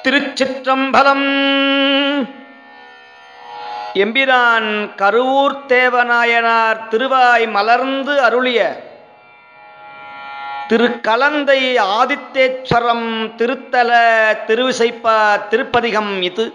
திருச்சிற்றம்பலம் எம்பிரான் கருவூர் தேவநாயனார் திருவாய் மலர்ந்து அருளிய திருக்கலந்தை ஆதித்தேஸ்வரம் திருத்தல திருவிசைப்பா திருப்பதிகம் இது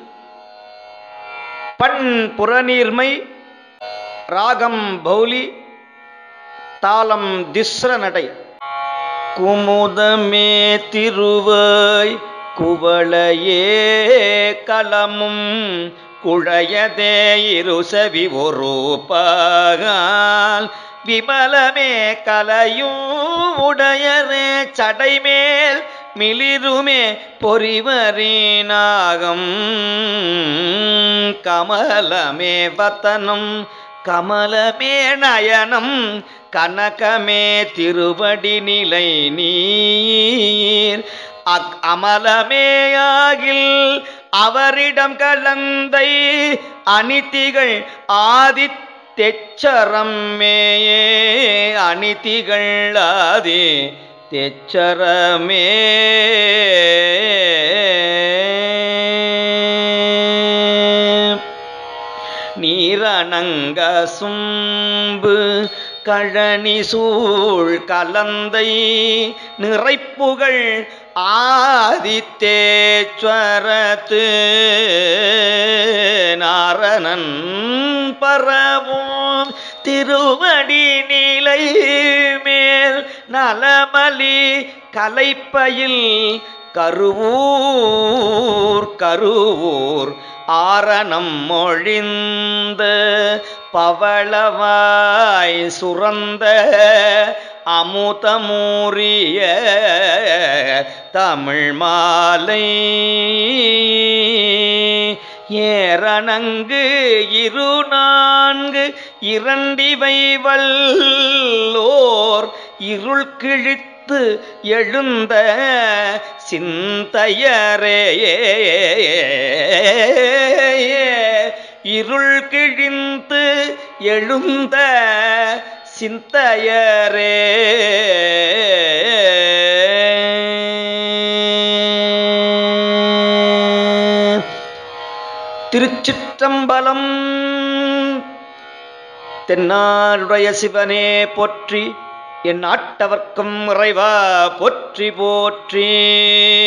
பண் புறநீர்மை ராகம் பௌலி தாளம் திஸ்ர நடை குமுதமே திருவாய் குவளையே களமும் குழையதே இருசவி ஒரு பாகால் விமலமே கலையும் உடையரே சடைமேல் மிளிருமே பொறிவரீனாகம் கமலமே வத்தனம் கமலமே நயனம் கனகமே திருவடி நிலை நீர் அக் அமலமேயாகில் அவரிடம் கலந்தை அனித்திகள் ஆதித் தெச்சரமேயே அனிதிகள் ஆதி தெச்சரமே நீரணங்க சும்பு கழனி சூழ் கலந்தை நிறைப்புகள் ஆதித்தேஸ்வரத்து நாரணன் பரவும் திருவடி நிலை மேல் நலமலி கலைப்பயில் கருவூர் கருவூர் ஆரணம் மொழிந்த பவளவாய் சுரந்த அமுதமூரிய தமிழ் மாலை ஏரணங்கு இரு நான்கு இரண்டிவை வல்லோர் இருள் கிழித்து எழுந்த சிந்தையரே இருள் கிழிந்து எழுந்த சிந்தையரே திருச்சிற்றம்பலம் தென்னாருடைய சிவனே போற்றி என் ஆட்டவர்க்கும் இறைவா போற்றி போற்றி